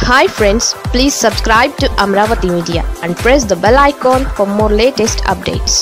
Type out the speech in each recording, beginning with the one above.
hi friends please subscribe to Amaravati media and press the bell icon for more latest updates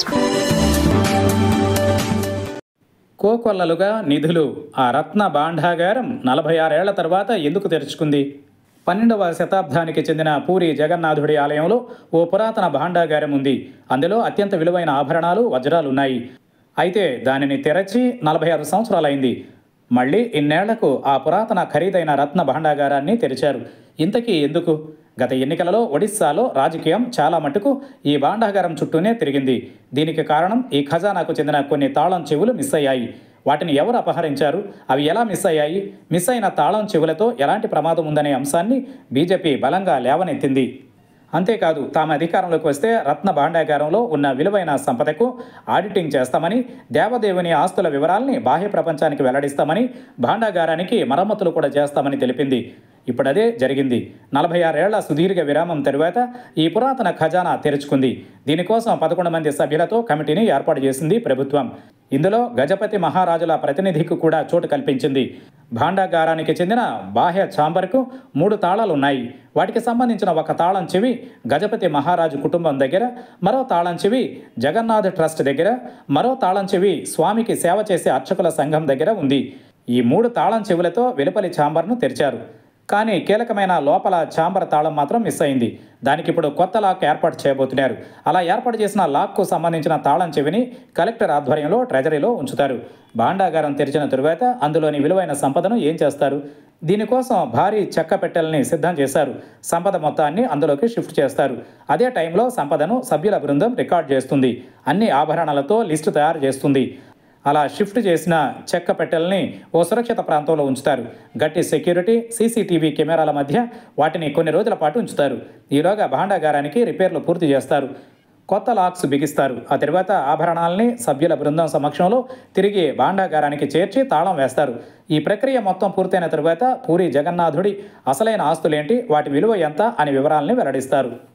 కోకొల్లలుగా నిధులు ఆ రత్న భాండాగారం నలభై ఆరేళ్ల తర్వాత ఎందుకు తెరుచుకుంది పన్నెండవ శతాబ్దానికి చెందిన పూరి జగన్నాథుడి ఆలయంలో ఓ పురాతన భాండాగారం ఉంది అందులో అత్యంత విలువైన ఆభరణాలు వజ్రాలు ఉన్నాయి అయితే దానిని తెరచి నలభై ఆరు సంవత్సరాలైంది మళ్ళీ ఇన్నేళ్లకు ఆ పురాతన ఖరీదైన రత్న భాండాగారాన్ని తెరిచారు ఇంతకీ ఎందుకు గత ఎన్నికలలో ఒడిస్సాలో రాజకీయం చాలా మటుకు ఈ భాండాగారం చుట్టూనే తిరిగింది దీనికి కారణం ఈ ఖజానాకు చెందిన కొన్ని తాళం చెవులు మిస్ అయ్యాయి వాటిని ఎవరు అపహరించారు అవి ఎలా మిస్ అయ్యాయి మిస్ అయిన తాళం చెవులతో ఎలాంటి ప్రమాదం ఉందనే అంశాన్ని బీజేపీ బలంగా లేవనెత్తింది అంతేకాదు తాము అధికారంలోకి వస్తే రత్న భాండాగారంలో ఉన్న విలువైన సంపదకు ఆడిటింగ్ చేస్తామని దేవదేవుని ఆస్తుల వివరాల్ని బాహ్య ప్రపంచానికి వెల్లడిస్తామని భాండాగారానికి మరమ్మతులు కూడా చేస్తామని తెలిపింది ఇప్పుడదే జరిగింది నలభై ఆరేళ్ల సుదీర్ఘ విరామం తరువాత ఈ పురాతన ఖజానా తెరుచుకుంది దీనికోసం పదకొండు మంది సభ్యులతో కమిటీని ఏర్పాటు చేసింది ప్రభుత్వం ఇందులో గజపతి మహారాజుల ప్రతినిధికి కూడా చోటు కల్పించింది భాండాగారానికి చెందిన బాహ్య ఛాంబర్కు మూడు తాళాలు ఉన్నాయి వాటికి సంబంధించిన ఒక తాళం చెవి గజపతి మహారాజు కుటుంబం దగ్గర మరో తాళం చెవి జగన్నాథ్ ట్రస్ట్ దగ్గర మరో తాళం చెవి స్వామికి సేవ చేసే అర్చకుల సంఘం దగ్గర ఉంది ఈ మూడు తాళం చెవులతో వెలుపలి ఛాంబర్ను తెరిచారు కానీ కీలకమైన లోపల ఛాంబర్ తాళం మాత్రం మిస్ అయింది దానికి ఇప్పుడు కొత్త లాక్ ఏర్పాటు చేయబోతున్నారు అలా ఏర్పాటు చేసిన లాక్కు సంబంధించిన తాళం చెవిని కలెక్టర్ ఆధ్వర్యంలో ట్రెజరీలో ఉంచుతారు భాండాగారం తెరిచిన తరువాత అందులోని విలువైన సంపదను ఏం చేస్తారు దీనికోసం భారీ చెక్క పెట్టెల్ని సిద్ధం చేశారు సంపద మొత్తాన్ని అందులోకి షిఫ్ట్ చేస్తారు అదే టైంలో సంపదను సభ్యుల బృందం రికార్డ్ చేస్తుంది అన్ని ఆభరణాలతో లిస్టు తయారు చేస్తుంది అలా షిఫ్ట్ చేసిన చెక్క పెట్టెల్ని ఓ సురక్షిత ప్రాంతంలో ఉంచుతారు గట్టి సెక్యూరిటీ సీసీటీవీ కెమెరాల మధ్య వాటిని కొన్ని రోజుల పాటు ఉంచుతారు ఈలోగా భాండాగారానికి రిపేర్లు పూర్తి చేస్తారు కొత్త లాక్స్ బిగిస్తారు ఆ తర్వాత ఆభరణాలని సభ్యుల బృందం సమక్షంలో తిరిగి భాండాగారానికి చేర్చి తాళం వేస్తారు ఈ ప్రక్రియ మొత్తం పూర్తయిన తరువాత పూరి జగన్నాథుడి అసలైన ఆస్తులేంటి వాటి విలువ ఎంత అనే వివరాలని వెల్లడిస్తారు